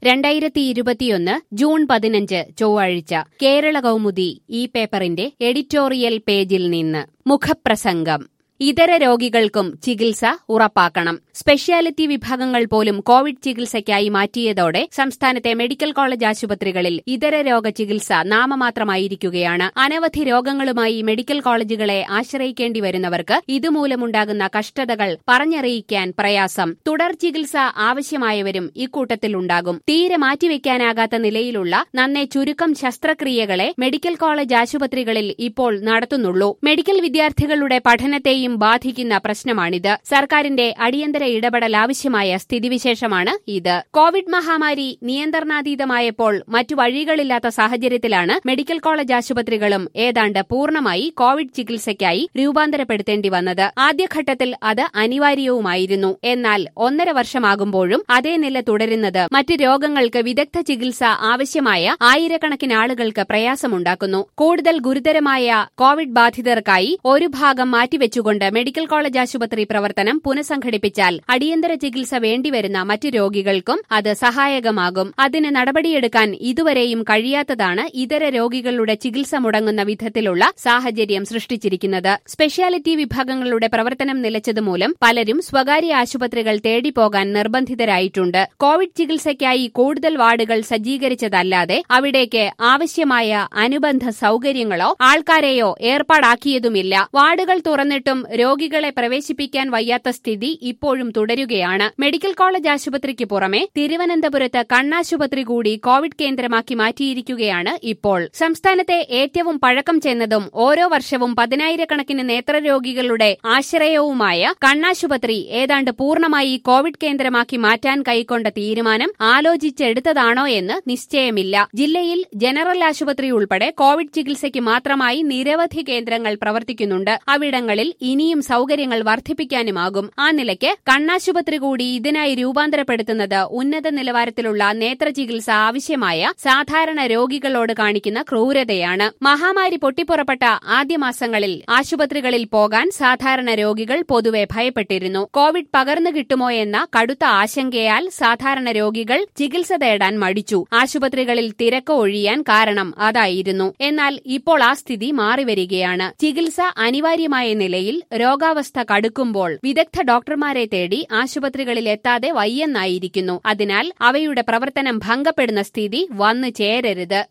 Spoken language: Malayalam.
രണ്ടായിരത്തി ഇരുപത്തിയൊന്ന് ജൂൺ പതിനഞ്ച് ചൊവ്വാഴ്ച കേരള കൗമുദി ഈ പേപ്പറിന്റെ എഡിറ്റോറിയൽ പേജിൽ നിന്ന് മുഖപ്രസംഗം ഇതര രോഗികൾക്കും ചികിത്സ ഉറപ്പാക്കണം സ്പെഷ്യാലിറ്റി വിഭാഗങ്ങൾ പോലും കോവിഡ് ചികിത്സയ്ക്കായി മാറ്റിയതോടെ സംസ്ഥാനത്തെ മെഡിക്കൽ കോളേജ് ആശുപത്രികളിൽ ഇതര രോഗ ചികിത്സ നാമമാത്രമായിരിക്കുകയാണ് അനവധി രോഗങ്ങളുമായി മെഡിക്കൽ കോളേജുകളെ ആശ്രയിക്കേണ്ടി വരുന്നവർക്ക് ഇതുമൂലമുണ്ടാകുന്ന കഷ്ടതകൾ പറഞ്ഞറിയിക്കാൻ പ്രയാസം തുടർ ചികിത്സ ആവശ്യമായവരും ഇക്കൂട്ടത്തിലുണ്ടാകും തീരെ മാറ്റിവെക്കാനാകാത്ത നിലയിലുള്ള നന്നെ ചുരുക്കം ശസ്ത്രക്രിയകളെ മെഡിക്കൽ കോളേജ് ആശുപത്രികളിൽ ഇപ്പോൾ നടത്തുന്നുള്ളൂ മെഡിക്കൽ വിദ്യാർത്ഥികളുടെ പഠനത്തെയും ബാധിക്കുന്ന പ്രശ്നമാണിത് സർക്കാരിന്റെ അടിയന്തര ഇടപെടൽ ആവശ്യമായ സ്ഥിതിവിശേഷമാണ് ഇത് കോവിഡ് മഹാമാരി നിയന്ത്രണാതീതമായപ്പോൾ മറ്റു വഴികളില്ലാത്ത സാഹചര്യത്തിലാണ് മെഡിക്കൽ കോളേജ് ആശുപത്രികളും ഏതാണ്ട് പൂർണ്ണമായി കോവിഡ് ചികിത്സയ്ക്കായി രൂപാന്തരപ്പെടുത്തേണ്ടി വന്നത് ആദ്യഘട്ടത്തിൽ അത് അനിവാര്യവുമായിരുന്നു എന്നാൽ ഒന്നര വർഷമാകുമ്പോഴും അതേ നില തുടരുന്നത് മറ്റ് രോഗങ്ങൾക്ക് വിദഗ്ധ ചികിത്സ ആവശ്യമായ ആയിരക്കണക്കിന് ആളുകൾക്ക് പ്രയാസമുണ്ടാക്കുന്നു കൂടുതൽ ഗുരുതരമായ കോവിഡ് ബാധിതർക്കായി ഒരു ഭാഗം മാറ്റിവെച്ചുകൊണ്ട് മെഡിക്കൽ കോളേജ് ആശുപത്രി പ്രവർത്തനം പുനഃസംഘടിപ്പിച്ചാൽ അടിയന്തര ചികിത്സ വേണ്ടിവരുന്ന മറ്റ് രോഗികൾക്കും അത് സഹായകമാകും അതിന് നടപടിയെടുക്കാൻ ഇതുവരെയും കഴിയാത്തതാണ് ഇതര രോഗികളുടെ ചികിത്സ മുടങ്ങുന്ന വിധത്തിലുള്ള സാഹചര്യം സൃഷ്ടിച്ചിരിക്കുന്നത് സ്പെഷ്യാലിറ്റി വിഭാഗങ്ങളുടെ പ്രവർത്തനം നിലച്ചതുമൂലം പലരും സ്വകാര്യ ആശുപത്രികൾ തേടിപ്പോകാൻ നിർബന്ധിതരായിട്ടുണ്ട് കോവിഡ് ചികിത്സയ്ക്കായി കൂടുതൽ വാർഡുകൾ സജ്ജീകരിച്ചതല്ലാതെ അവിടേക്ക് ആവശ്യമായ അനുബന്ധ സൌകര്യങ്ങളോ ആൾക്കാരെയോ ഏർപ്പാടാക്കിയതുമില്ല വാർഡുകൾ തുറന്നിട്ടും രോഗികളെ പ്രവേശിപ്പിക്കാൻ വയ്യാത്ത സ്ഥിതി ഇപ്പോഴും തുടരുകയാണ് മെഡിക്കൽ കോളേജ് ആശുപത്രിക്ക് പുറമെ തിരുവനന്തപുരത്ത് കണ്ണാശുപത്രി കൂടി കോവിഡ് കേന്ദ്രമാക്കി മാറ്റിയിരിക്കുകയാണ് ഇപ്പോൾ സംസ്ഥാനത്തെ ഏറ്റവും പഴക്കം ചെന്നതും ഓരോ വർഷവും പതിനായിരക്കണക്കിന് നേത്രരോഗികളുടെ ആശ്രയവുമായ കണ്ണാശുപത്രി ഏതാണ്ട് പൂർണ്ണമായി കോവിഡ് കേന്ദ്രമാക്കി മാറ്റാൻ കൈക്കൊണ്ട തീരുമാനം ആലോചിച്ചെടുത്തതാണോ എന്ന് നിശ്ചയമില്ല ജില്ലയിൽ ജനറൽ ആശുപത്രി ഉൾപ്പെടെ കോവിഡ് ചികിത്സയ്ക്ക് മാത്രമായി നിരവധി കേന്ദ്രങ്ങൾ പ്രവർത്തിക്കുന്നുണ്ട് അവിടങ്ങളിൽ ഇനിയും സൌകര്യങ്ങൾ വർദ്ധിപ്പിക്കാനുമാകും ആ നിലയ്ക്ക് കണ്ണാശുപത്രി കൂടി ഇതിനായി രൂപാന്തരപ്പെടുത്തുന്നത് ഉന്നത നിലവാരത്തിലുള്ള നേത്രചികിത്സ ആവശ്യമായ സാധാരണ രോഗികളോട് കാണിക്കുന്ന ക്രൂരതയാണ് മഹാമാരി പൊട്ടിപ്പുറപ്പെട്ട ആദ്യ മാസങ്ങളിൽ ആശുപത്രികളിൽ പോകാൻ സാധാരണ രോഗികൾ പൊതുവെ ഭയപ്പെട്ടിരുന്നു കോവിഡ് പകർന്നു കിട്ടുമോ എന്ന കടുത്ത ആശങ്കയാൽ സാധാരണ രോഗികൾ ചികിത്സ തേടാൻ മടിച്ചു ആശുപത്രികളിൽ തിരക്ക് ഒഴിയാൻ കാരണം അതായിരുന്നു എന്നാൽ ഇപ്പോൾ ആ സ്ഥിതി മാറിവരികയാണ് ചികിത്സ അനിവാര്യമായ നിലയിൽ രോഗാവസ്ഥ കടുക്കുമ്പോൾ വിദഗ്ധ ഡോക്ടർമാരെ തേടി ആശുപത്രികളിൽ എത്താതെ വയ്യെന്നായിരിക്കുന്നു അതിനാൽ അവയുടെ പ്രവർത്തനം ഭംഗപ്പെടുന്ന സ്ഥിതി വന്നു ചേരരുത്